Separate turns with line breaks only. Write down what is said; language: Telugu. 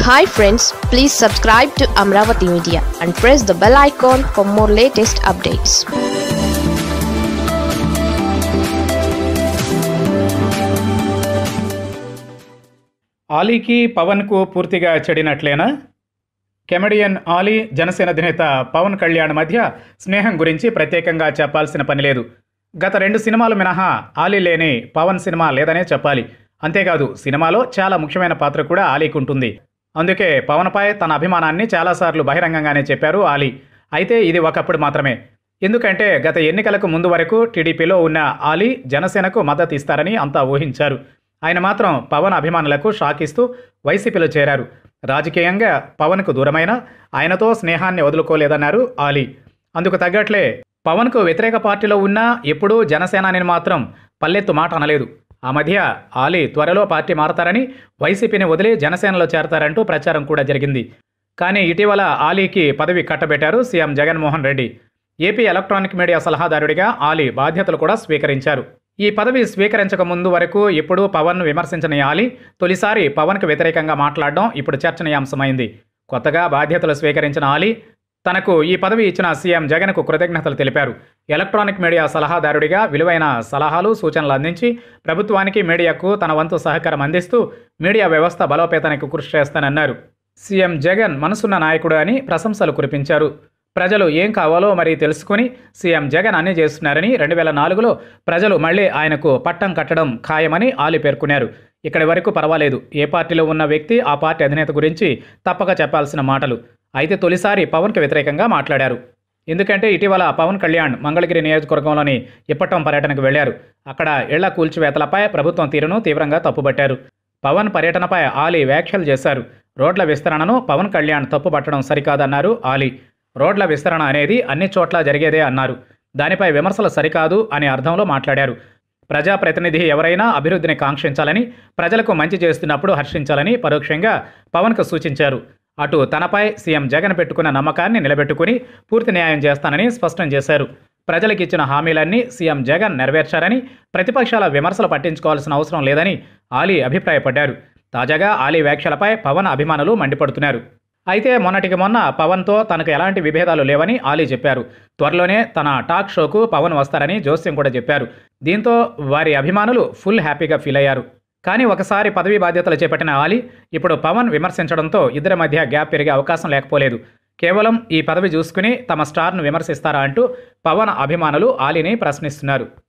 hi friends please subscribe to Amaravati media and press the bell icon for more latest updates
ఆలీకి పవన్కు పూర్తిగా చెడినట్లేనా కెమెడియన్ ఆలీ జనసేన అధినేత పవన్ కళ్యాణ్ మధ్య స్నేహం గురించి ప్రత్యేకంగా చెప్పాల్సిన పని లేదు గత రెండు సినిమాలు మినహా ఆలీ లేని పవన్ సినిమా లేదనే చెప్పాలి అంతేకాదు సినిమాలో చాలా ముఖ్యమైన పాత్ర కూడా ఆలీకి ఉంటుంది అందుకే పవన్పై తన అభిమానాన్ని చాలాసార్లు బహిరంగంగానే చెప్పారు ఆలీ అయితే ఇది ఒకప్పుడు మాత్రమే ఎందుకంటే గత ఎన్నికలకు ముందు వరకు టీడీపీలో ఉన్న ఆలీ జనసేనకు మద్దతు ఇస్తారని అంతా ఊహించారు ఆయన మాత్రం పవన్ అభిమానులకు షాక్ ఇస్తూ వైసీపీలో చేరారు రాజకీయంగా పవన్కు దూరమైన ఆయనతో స్నేహాన్ని వదులుకోలేదన్నారు ఆలీ అందుకు తగ్గట్లే పవన్కు వ్యతిరేక పార్టీలో ఉన్నా ఎప్పుడూ జనసేనాని మాత్రం పల్లెత్తు మాట అనలేదు ఆ మధ్య ఆలీ త్వరలో పార్టీ మారతారని వైసీపీని వదిలి జనసేనలో చేరతారంటూ ప్రచారం కూడా జరిగింది కానీ ఇటీవల ఆలీకి పదవి కట్టబెట్టారు CM Jaganmohan Reddy AP electronic media సలహాదారుడిగా ఆలీ బాధ్యతలు కూడా స్వీకరించారు ఈ పదవి స్వీకరించక ముందు వరకు ఎప్పుడూ పవన్ను విమర్శించని ఆలీ తొలిసారి పవన్కు వ్యతిరేకంగా మాట్లాడడం ఇప్పుడు చర్చనీయాంశమైంది కొత్తగా బాధ్యతలు స్వీకరించిన ఆలీ తనకు ఈ పదవి ఇచ్చిన సీఎం జగన్కు కృతజ్ఞతలు తెలిపారు ఎలక్ట్రానిక్ మీడియా సలహాదారుడిగా విలువైన సలహాలు సూచనలు అందించి ప్రభుత్వానికి మీడియాకు తన వంతు సహకారం అందిస్తూ మీడియా వ్యవస్థ బలోపేతానికి కృషి చేస్తానన్నారు సీఎం జగన్ మనసున్న నాయకుడు అని ప్రశంసలు కురిపించారు ప్రజలు ఏం కావాలో మరి తెలుసుకుని సీఎం జగన్ అన్నీ చేస్తున్నారని రెండు వేల నాలుగులో ప్రజలు మళ్ళీ ఆయనకు పట్టం కట్టడం ఖాయమని ఆలి పేర్కొన్నారు ఇక్కడి వరకు పర్వాలేదు ఏ పార్టీలో ఉన్న వ్యక్తి ఆ పార్టీ అధినేత గురించి తప్పక చెప్పాల్సిన మాటలు అయితే తొలిసారి పవన్కి వ్యతిరేకంగా మాట్లాడారు ఎందుకంటే ఇటీవల పవన్ కళ్యాణ్ మంగళగిరి నియోజకవర్గంలోని ఇప్పటం పర్యటనకు వెళ్లారు అక్కడ ఇళ్ల కూల్చివేతలపై ప్రభుత్వం తీరును తీవ్రంగా తప్పుపట్టారు పవన్ పర్యటనపై ఆలీ వ్యాఖ్యలు చేశారు రోడ్ల విస్తరణను పవన్ కళ్యాణ్ తప్పుపట్టడం సరికాదన్నారు ఆలీ రోడ్ల విస్తరణ అనేది అన్ని చోట్ల జరిగేదే అన్నారు దానిపై విమర్శలు సరికాదు అనే అర్థంలో మాట్లాడారు ప్రజాప్రతినిధి ఎవరైనా అభివృద్ధిని కాంక్షించాలని ప్రజలకు మంచి చేస్తున్నప్పుడు హర్షించాలని పరోక్షంగా పవన్కు సూచించారు అటు తనపై సీఎం జగన్ పెట్టుకున్న నమ్మకాన్ని నిలబెట్టుకుని పూర్తి న్యాయం చేస్తానని స్పష్టం చేశారు ప్రజలకు ఇచ్చిన హామీలన్నీ సీఎం జగన్ నెరవేర్చారని ప్రతిపక్షాల విమర్శలు పట్టించుకోవాల్సిన అవసరం లేదని ఆలీ అభిప్రాయపడ్డారు తాజాగా ఆలీ వ్యాఖ్యలపై పవన్ అభిమానులు మండిపడుతున్నారు అయితే మొన్నటికి మొన్న పవన్తో తనకు ఎలాంటి విభేదాలు లేవని ఆలీ చెప్పారు త్వరలోనే తన టాక్ షోకు పవన్ వస్తారని జోస్యం కూడా చెప్పారు దీంతో వారి అభిమానులు ఫుల్ హ్యాపీగా ఫీల్ అయ్యారు కానీ ఒకసారి పదవీ బాధ్యతలు చేపట్టిన ఆలీ ఇప్పుడు పవన్ విమర్శించడంతో ఇద్దరి మధ్య గ్యాప్ పెరిగే అవకాశం లేకపోలేదు కేవలం ఈ పదవి చూసుకుని తమ స్టార్ను విమర్శిస్తారా అంటూ పవన్ అభిమానులు ఆలీని ప్రశ్నిస్తున్నారు